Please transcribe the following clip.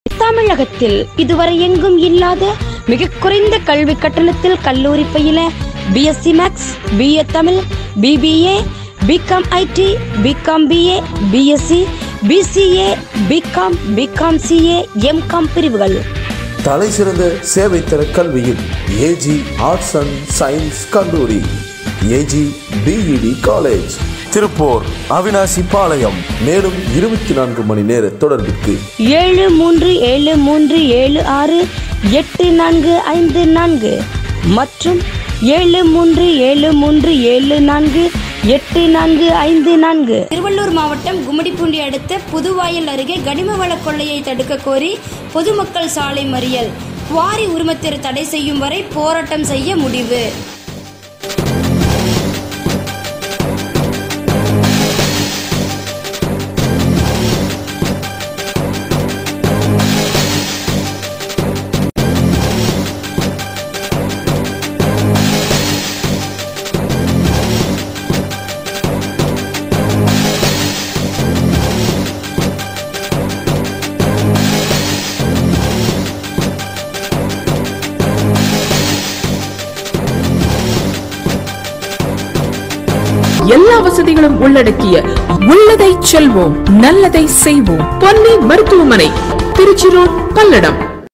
தமிழகத்தில் இதுவரை எங்கும் இல்லாத மிக குறைந்த கல்வி கட்டணத்தில் கல்லூரி பயில BSc maths BA Tamil BBA BCom IT BCom BA BSc BCA BCom BCom CA MCom பிரிவுகள் தலை சிறந்த சேவை தர கல்வியில் ஏஜி ஆர்ட்ஸ் அண்ட் சயின்ஸ் கல்லூரி AG BEd college Tiruppur Avinashipalayam மேலும் இருபத்தி நான்கு மணி நேர தொடர்பிற்கு ஏழு மூன்று ஏழு மூன்று ஏழு ஆறு எட்டு நான்கு ஐந்து நான்கு மற்றும் ஏழு மூன்று ஏழு மூன்று ஏழு நான்கு எட்டு நான்கு ஐந்து நான்கு திருவள்ளூர் மாவட்டம் கும்மிடிப்பூண்டி அடுத்த புதுவாயல் அருகே கனிம வள கொள்ளையை தடுக்க கோரி பொதுமக்கள் சாலை மறியல் குவாரி உரிமத்திற்கு தடை செய்யும் வரை போராட்டம் செய்ய முடிவு எல்லா வசதிகளும் உள்ளடக்கிய உள்ளதை செல்வோம் நல்லதை செய்வோம் பொன்னி மருத்துவமனை திருச்சி ரோட் பல்லடம்